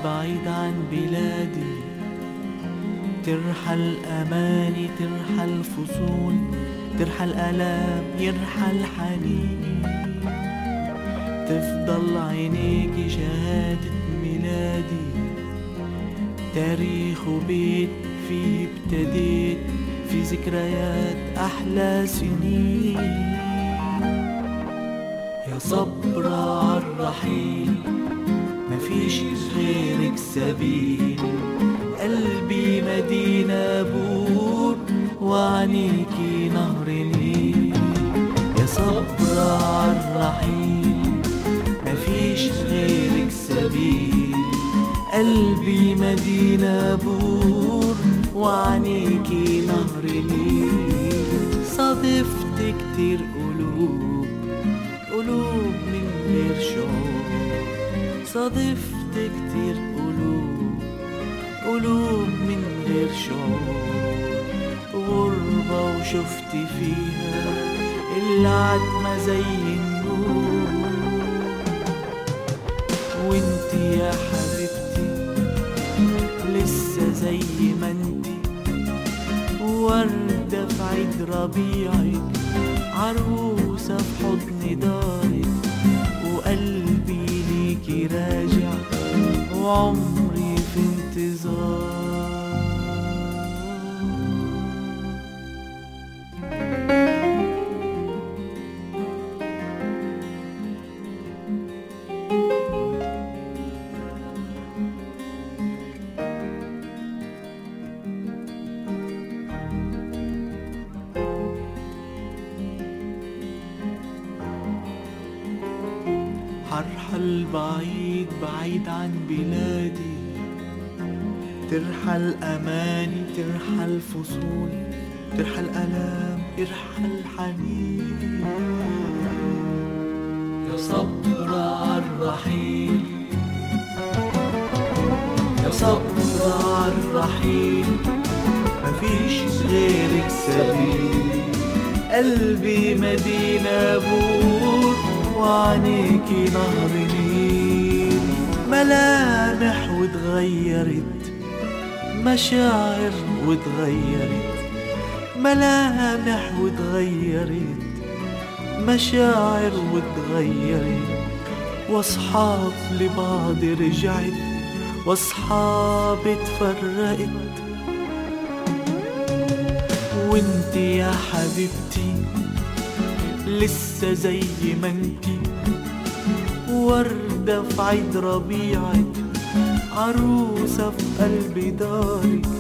بعيد عن بلادي ترحل أماني ترحل فصول ترحل ألام يرحل حنين تفضل عينيكي شهادة ميلادي تاريخ وبيت فيه ابتديت في ذكريات أحلى سنين يا صبر عالرحيل مفيش غيرك سبيل قلبي مدينة بور وعنيكي نهر نيل يا صبر عالرحيل مفيش غيرك سبيل قلبي مدينة بور وعنيكي نهر نيل صادفت كتير قلوب قلوب من غير شعور صادفت كتير قلوب قلوب من غير شعور غربة وشفت فيها العتمة زي النور وانت يا حبيبتي لسه زي ما انتي وردة في عيد ربيعك عروسة في حضن دارك وقلبي ليكي راجع وعمري في انتظار هرحل بعيد بعيد عن بلادي ترحل أماني ترحل فصول ترحل ألام يرحل حنين يا صبر عالرحيل يا صبر عالرحيل مفيش غيرك سبيل قلبي مدينة بور وعنيكي نهر نيل ملامح وتغيرت مشاعر وتغيرت ملامح وتغيرت مشاعر وتغيرت واصحاب لبعض رجعت واصحاب اتفرقت وانت يا حبيبتي لسه زي ما انتي وردة في عيد ربيعك عروسة في قلب دارك